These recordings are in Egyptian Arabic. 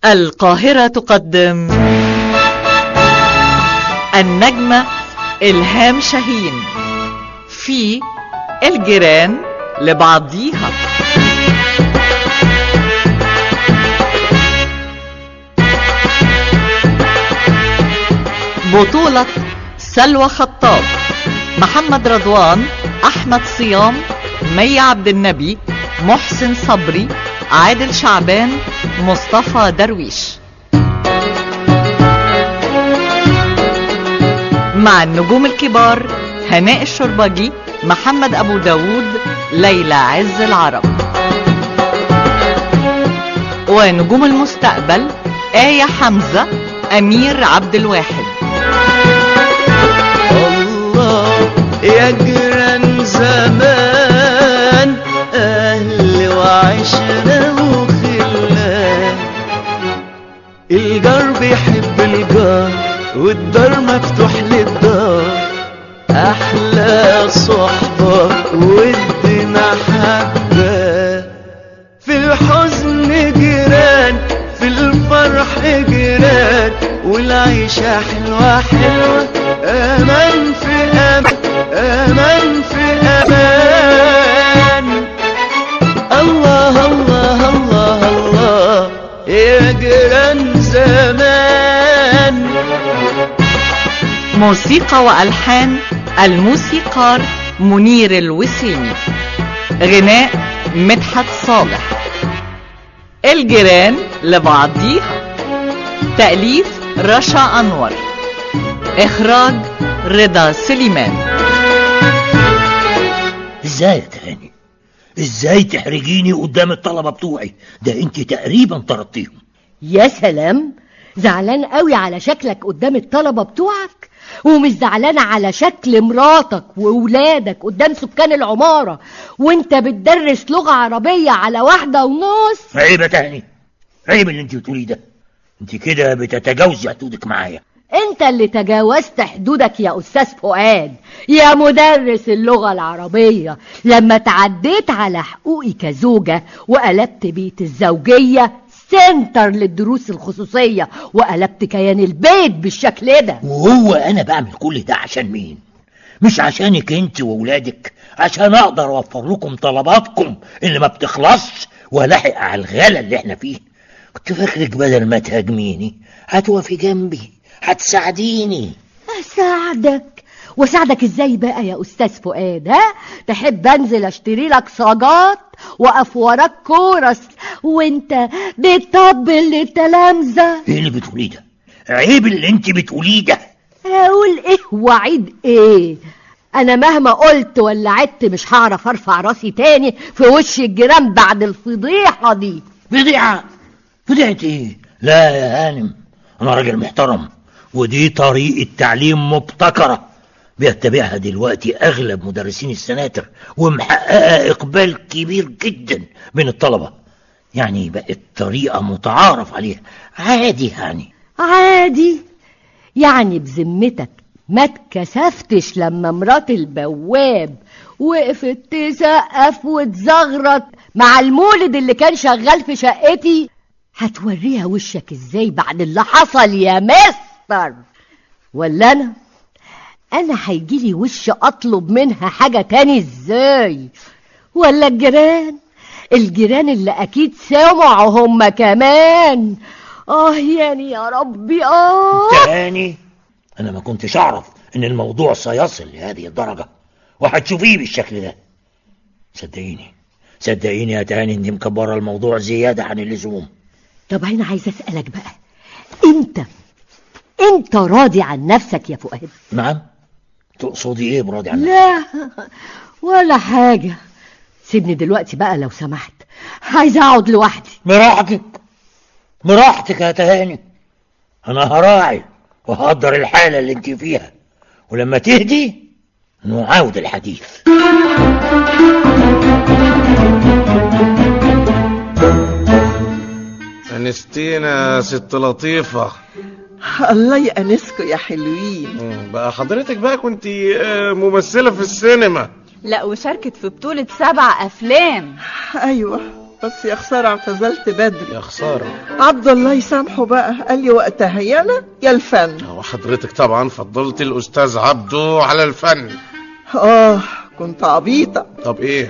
القاهرة تقدم النجمة إلهام شاهين في الجيران لبعضيها بطولة سلوى خطاب محمد رضوان أحمد صيام مي عبد النبي محسن صبري عادل شعبان مصطفى درويش مع النجوم الكبار هناء الشربجي محمد أبو داود ليلى عز العرب ونجوم المستقبل آية حمزة أمير عبد الواحد الله يا جيران زمان أهل وعشرة وخلان الجار بيحب الجار والدار مفتوح للدار أحلى صحبة ودنا حبة في الحزن جيران في الفرح جيران والعيشة حلوة حلوة أمان في أمان أمان في أمان الله الله الله الله يا جيران زمان موسيقى وألحان الموسيقار منير الوسيمي غناء مدحت صالح الجيران لبعضيها تأليف رشا أنور إخراج رضا سليمان ازاي يا تهاني ازاي تحرجيني قدام الطلبة بتوعي ده انت تقريبا طردتيهم يا سلام زعلان قوي على شكلك قدام الطلبة بتوعك ومش زعلان على شكل مراتك وولادك قدام سكان العمارة وانت بتدرس لغة عربية على واحدة ونص عيب يا تهاني عيب اللي انت بتقوليه ده انت كده بتتجاوزي حدودك معايا انت اللي تجاوزت حدودك يا استاذ فؤاد يا مدرس اللغة العربية لما تعديت على حقوقي كزوجة وقلبت بيت الزوجية سنتر للدروس الخصوصية وقلبت كيان البيت بالشكل ده وهو انا بعمل كل ده عشان مين مش عشانك انت وولادك عشان اقدر اوفر لكم طلباتكم اللي ما بتخلصش والاحق على الغلا اللي احنا فيه كنت فاكرك بدل ما تهاجميني هتقفي جنبي هتساعديني اساعدك واساعدك ازاي بقى يا استاذ فؤاد ها تحب انزل اشتري لك صاجات واقف وراك كورس وانت بتطبل للتلامذه ايه اللي بتقوليه ده عيب اللي انت بتقوليه ده اقول ايه وعيد ايه انا مهما قلت ولا عدت مش هعرف ارفع راسي تاني في وش الجيران بعد الفضيحه دي فضيعة فضيعة ايه لا يا هانم انا راجل محترم ودي طريقة تعليم مبتكرة بيتبعها دلوقتي اغلب مدرسين السناتر ومحققة اقبال كبير جدا من الطلبة يعني بقت طريقة متعارف عليها عادي يعني عادي يعني بذمتك ما اتكسفتش لما مرات البواب وقفت تسقف وتزغرط مع المولد اللي كان شغال في شقتي هتوريها وشك ازاي بعد اللي حصل يا مستر ولا انا انا هيجيلي وش اطلب منها حاجة تاني ازاي ولا الجيران الجيران اللي اكيد سمعوا هم كمان اه يعني يا ربي اه تاني انا ما كنتش اعرف ان الموضوع سيصل لهذه الدرجة وهتشوفيه بالشكل ده صدقيني صدقيني يا تاني اني مكبرة الموضوع زيادة عن اللزوم طب انا عايزه اسالك بقى انت انت راضي عن نفسك يا فؤاد نعم تقصدي ايه براضي عنك لا ولا حاجه سيبني دلوقتي بقى لو سمحت عايزه اقعد لوحدي براحتك براحتك يا تهاني انا هراعي وهقدر الحالة اللي انت فيها ولما تهدي نعاود الحديث أنستينا يا ست لطيفة الله يأنسكوا يا حلوين مم، بقى حضرتك بقى كنت آه، ممثلة في السينما لا وشاركت في بطولة سبع أفلام أيوة بس يا خسارة اعتزلت بدري يا خساره عبد الله يسامحه بقى قال لي وقتها يا انا يا الفن هو حضرتك طبعا فضلت الاستاذ عبده على الفن اه كنت عبيطة طب ايه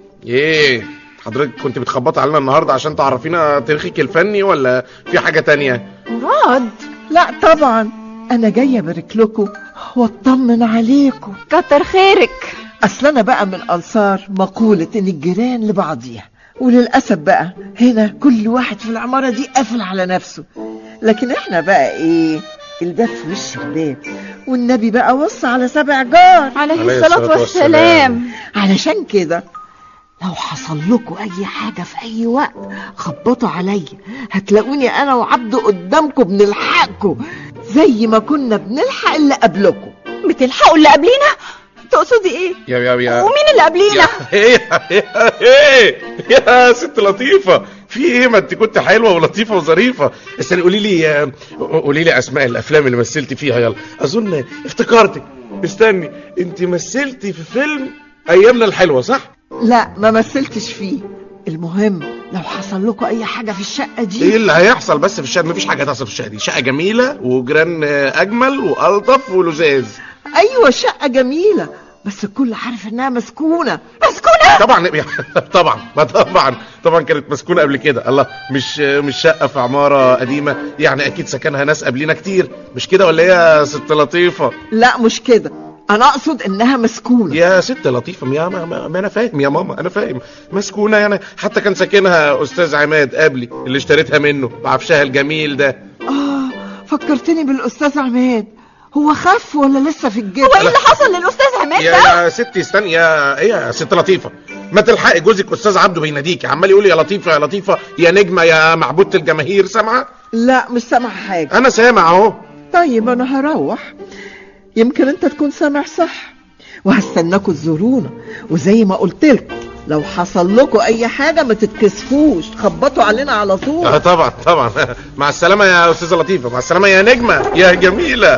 ايه حضرتك كنت بتخبط علينا النهارده عشان تعرفينا تاريخك الفني ولا في حاجه تانية مراد لا طبعا انا جاية ابارك لكم واطمن عليكم كتر خيرك اصل انا بقى من انصار مقولة ان الجيران لبعضيها وللاسف بقى هنا كل واحد في العمارة دي قافل على نفسه لكن احنا بقى ايه الباب في وش الباب والنبي بقى وصى على سبع جار عليه عليه الصلاة الصلاة والسلام علشان كده لو حصل لكم اي حاجة في اي وقت خبطوا عليا هتلاقوني انا وعبده قدامكم بنلحقكم زي ما كنا بنلحق اللي قبلكم بتلحقوا اللي قبلينا تقصدي ايه يا يا يا ومين اللي قبلينا ايه ايه ايه يا ست لطيفة في ايه ما انت كنت حلوة ولطيفة وظريفة استني قولي لي قولي لي اسماء الافلام اللي مثلتي فيها يلا اظن افتكرتك استني انت مثلتي في فيلم ايامنا الحلوة صح لا ما مثلتش فيه المهم لو حصل لكم اي حاجة في الشقة ايه دي اللي هيحصل بس في الشقة مفيش حاجة هتحصل في الشقة دي شقة جميلة وجيران اجمل والطف ولزاز ايوه شقة جميلة بس الكل عارف انها مسكونة مسكونة طبعا طبعا ما طبعا طبعا كانت مسكونه قبل كده الله مش مش شقه في عماره قديمه يعني اكيد سكنها ناس قبلينا كتير مش كده ولا ايه يا ست لطيفه لا مش كده انا اقصد انها مسكونة يا ست لطيفه يا ما, ما, ما انا فاهم يا ماما انا فاهم مسكونه يعني حتى كان ساكنها استاذ عماد قبلي اللي اشتريتها منه بعفشها الجميل ده اه فكرتني بالاستاذ عماد هو خف ولا لسه في الجبل هو ايه اللي حصل للاستاذ عماد يا ده يا ستي استني يا ايه يا ست لطيفه ما تلحقي جوزك استاذ عبده بيناديك عمال يقول يا لطيفه يا لطيفه يا نجمه يا معبوده الجماهير سامعه لا مش سامع حاجة انا سامع اهو طيب انا هروح يمكن انت تكون سامع صح وهستناكوا تزورونا وزي ما قلت لكم لو حصل لكم اي حاجة ما تتكسفوش خبطوا علينا على اه طول طبعا طبعا مع السلامة يا أستاذة لطيفة مع السلامة يا نجمة يا جميلة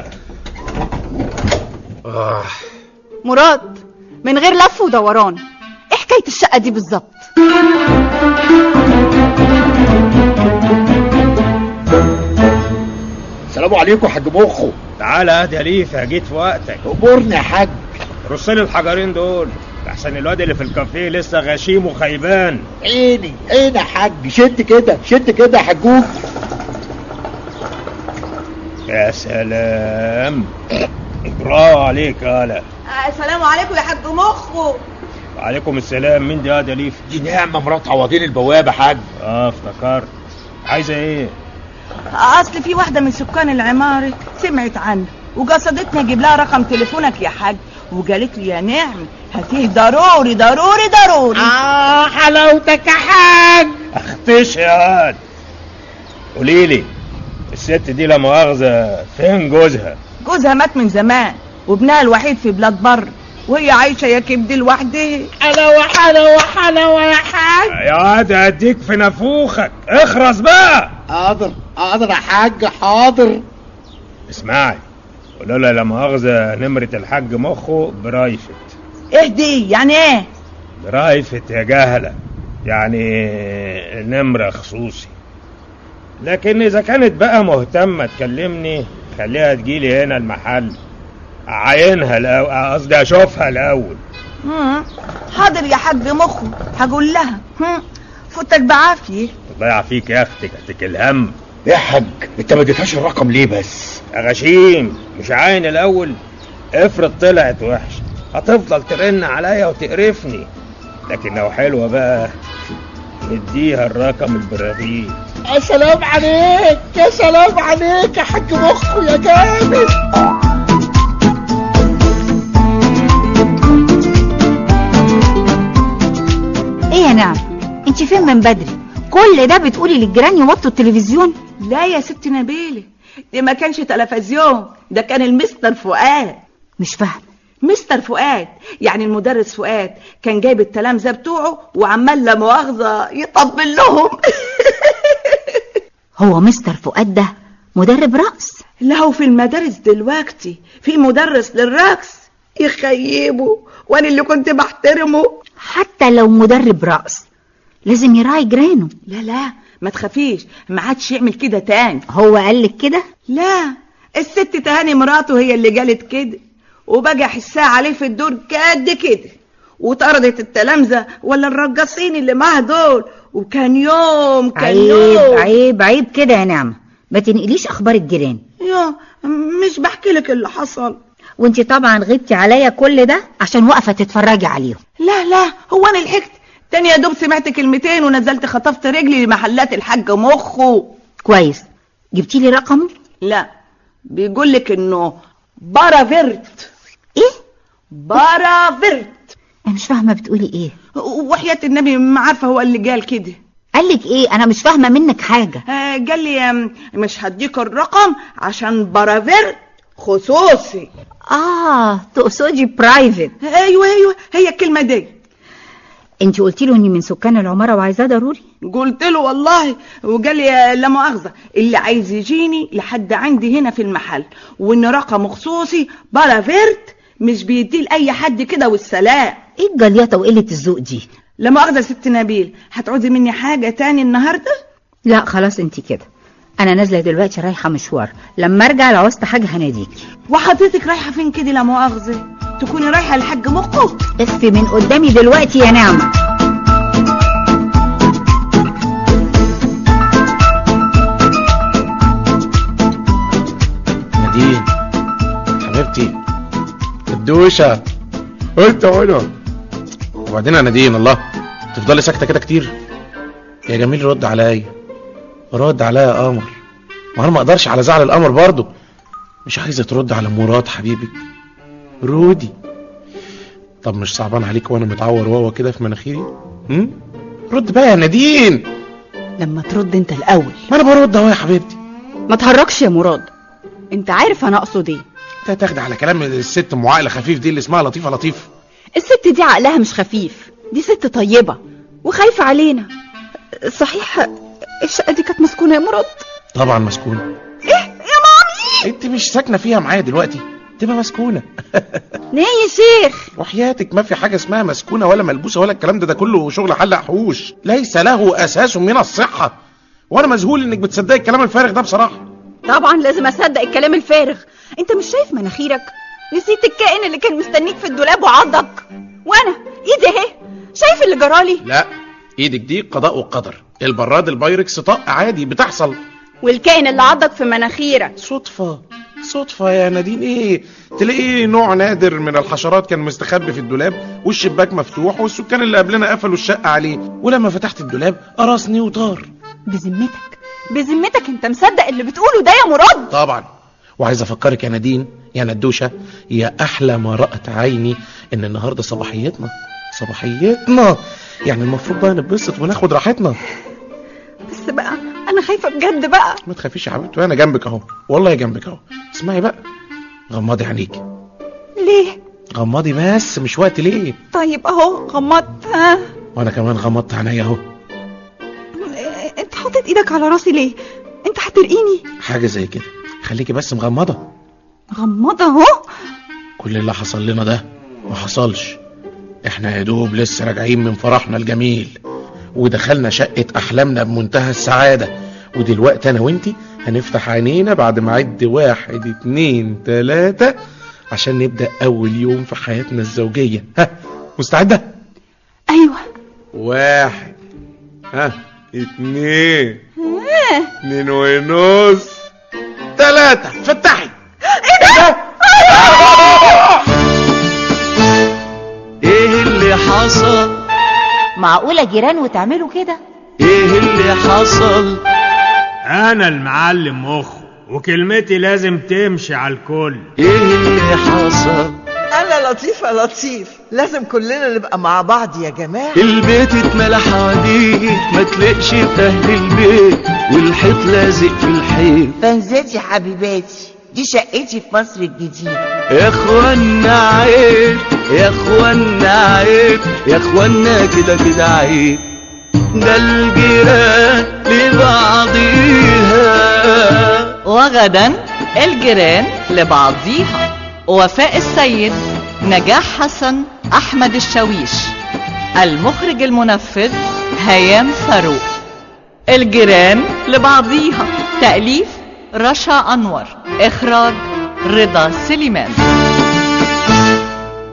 آه. مراد من غير لف ودوران ايه حكاية الشقة دي بالظبط السلام عليكم يا حاج مخو تعالى هات يا ليفا جيت في وقتك امورنا يا حاج رص لي الحجرين دول احسن الواد اللي في الكافيه لسه غشيم وخيبان عيني عيني يا حاج شد كده شد كده يا حجوج يا سلام برافو عليك يالا السلام عليكم يا حاج مخو وعليكم السلام مين دي يا ليف دي نعمة مرات عوضين البوابة حاج اه افتكرت عايزه ايه اصل في واحده من سكان العماره سمعت عنه وقصدتني اجيب لها رقم تليفونك يا حاج وقالت لي يا نعم هاتيه ضروري ضروري ضروري اه حلاوتك يا حاج اختش يا واد قولي لي الست دي لا مؤاخذه فين جوزها جوزها مات من زمان وابنها الوحيد في بلاد بر وهي عايشه يا كبد لوحدها حلاوة حلاوة حلاوة يا حاج يا واد هديك في نافوخك اخرس بقى حاضر حاضر يا حاج حاضر اسمعي قولوا لها لا مؤاخذه نمره الحاج مخه برايفت ايه دي يعني ايه برايفت يا جهله يعني نمره خصوصي لكن اذا كانت بقى مهتمه تكلمني خليها تجيلي هنا المحل اعاينها الاول قصدي اشوفها الاول مم. حاضر يا حاج مخو هقول لها هم. فوتك بعافيه تضيع فيك يا اختك اختك الهم يا حاج انت ما اديتهاش الرقم ليه بس يا غشيم مش عاين الاول افرض طلعت وحش هتفضل ترن عليا وتقرفني لكن لو حلوه بقى نديها الرقم البراغيث يا سلام عليك يا سلام عليك يا حاج مخو يا جامد ايه يا نعم انت فين من بدري كل ده بتقولي للجيران يوطوا التلفزيون لا يا ست نبيله دي ما كانش تلفزيون ده كان المستر فؤاد مش فاهمه مستر فؤاد يعني المدرس فؤاد كان جايب التلامذه بتوعه وعمال لا مؤاخذه يطبل لهم هو مستر فؤاد ده مدرب رقص لا هو في المدارس دلوقتي في مدرس للرقص يخيبه وانا اللي كنت بحترمه حتى لو مدرب رقص لازم يراعي جيرانه لا لا ما تخافيش ما عادش يعمل كده تاني هو قال لك كده لا الست تهاني مراته هي اللي قالت كده وبقى احسها عليه في الدور قد كده وطردت التلامذة ولا الرقاصين اللي معاه دول وكان يوم كان عيب يوم عيب عيب كده يا نعمة ما تنقليش اخبار الجيران يا مش بحكي لك اللي حصل وانتي طبعا غبتي عليا كل ده عشان واقفة تتفرجي عليهم لا لا هو انا لحقت تاني يا دوب سمعت كلمتين ونزلت خطفت رجلي لمحلات الحاج مخه كويس جبتي لي رقمه لا بيقول لك انه بارافيرت ايه بارافيرت انا مش فاهمة بتقولي ايه وحياة النبي ما عارفة هو اللي قال كده قال لك ايه انا مش فاهمة منك حاجة آه، قال لي آم، مش هديك الرقم عشان بارافيرت خصوصي اه تقصدي برايفت ايوه ايوه هي الكلمة دي انتي قلتي له اني من سكان العمارة وعايزاه ضروري قلت له والله وقال لي لا مؤاخذة اللي عايز يجيني لحد عندي هنا في المحل وان رقم خصوصي بارافيرت مش بيديه لأي حد كده والسلام ايه الجليطة وقلة الذوق دي لا مؤاخذة يا ست نبيل هتعوزي مني حاجة تاني النهاردة لا خلاص انتي كده انا نازلة دلوقتي رايحة مشوار لما ارجع لو عوزت حاجة هناديكي وحضرتك رايحة فين كده لا مؤاخذة تكوني رايحة للحاج مخه اف من قدامي دلوقتي يا نعمة نادين حبيبتي الدوشة قلت هنا وبعدين يا نادين الله تفضلي ساكتة كده كتير يا جميل رد عليا رد عليا يا قمر ما انا ما اقدرش على زعل القمر برضه مش عايزة ترد على مراد حبيبك رودي طب مش صعبان عليك وانا متعور وهو كده في مناخيري هم؟ رد بقى يا نادين لما ترد انت الاول ما انا برد اهو يا حبيبتي ما تهرجش يا مراد انت عارف انا اقصد ايه انت تاخد على كلام الست ام عقل خفيف دي اللي اسمها لطيفه لطيف الست دي عقلها مش خفيف دي ست طيبة وخايفة علينا صحيح الشقة دي كانت مسكونة يا مراد طبعا مسكونه ايه يا مامي انت مش ساكنه فيها معايا دلوقتي تبقى مسكونه ليه يا شيخ وحياتك ما في حاجه اسمها مسكونه ولا ملبوسه ولا الكلام ده ده كله شغل حلق حوش ليس له اساس من الصحه وانا مذهول انك بتصدقي الكلام الفارغ ده بصراحه طبعا لازم اصدق الكلام الفارغ انت مش شايف مناخيرك نسيت الكائن اللي كان مستنيك في الدولاب وعضك وانا ايدي اهي شايف اللي جرالي لا ايدك دي قضاء وقدر البراد البايركس طق عادي بتحصل والكائن اللي عضك في مناخيرك صدفه صدفة يا نادين ايه تلاقيه نوع نادر من الحشرات كان مستخبي في الدولاب والشباك مفتوح والسكان اللي قبلنا قفلوا الشقة عليه ولما فتحت الدولاب قرصني وطار بذمتك بذمتك انت مصدق اللي بتقوله ده يا مراد طبعا وعايز افكرك يا نادين يا ندوشة يا احلى ما رأت عيني ان النهاردة صباحيتنا صباحيتنا يعني المفروض بقى نتبسط وناخد راحتنا بس بقى انا خايفة بجد بقى ما تخافيش يا حبيبتي وانا جنبك اهو والله جنبك اهو اسمعي بقى غمضي عينيكي ليه غمضي بس مش وقت ليه طيب اهو غمضت ها وانا كمان غمضت عينيا اهو انت حاطط ايدك على راسي ليه انت هترقيني حاجة زي كده خليكي بس مغمضة غمضة اهو كل اللي حصل لنا ده ما حصلش احنا يا دوب لسه راجعين من فرحنا الجميل ودخلنا شقة احلامنا بمنتهى السعادة ودلوقتي انا وانتي هنفتح عينينا بعد ما عد واحد اتنين تلاتة عشان نبدأ اول يوم في حياتنا الزوجية ها مستعدة ايوه واحد ها اتنين اه. اتنين ونص تلاتة فتحي ايه اللي حصل معقولة جيران وتعملوا كده ايه اللي حصل انا المعلم مخه وكلمتي لازم تمشي على الكل ايه اللي حصل انا لطيفة لطيف لازم كلنا نبقى مع بعض يا جماعة البيت اتملى حواديت ما تلاقش في اهل البيت والحيط لازق في الحيط فانزتي حبيباتي دي شقتي في مصر الجديدة يا اخوانا عيب يا اخوانا عيب يا اخوانا كده كده عيب ده الجيران لبعضيها وغدا الجيران لبعضيها وفاء السيد نجاح حسن أحمد الشاويش المخرج المنفذ هيام فاروق الجيران لبعضيها تأليف رشا أنور إخراج رضا سليمان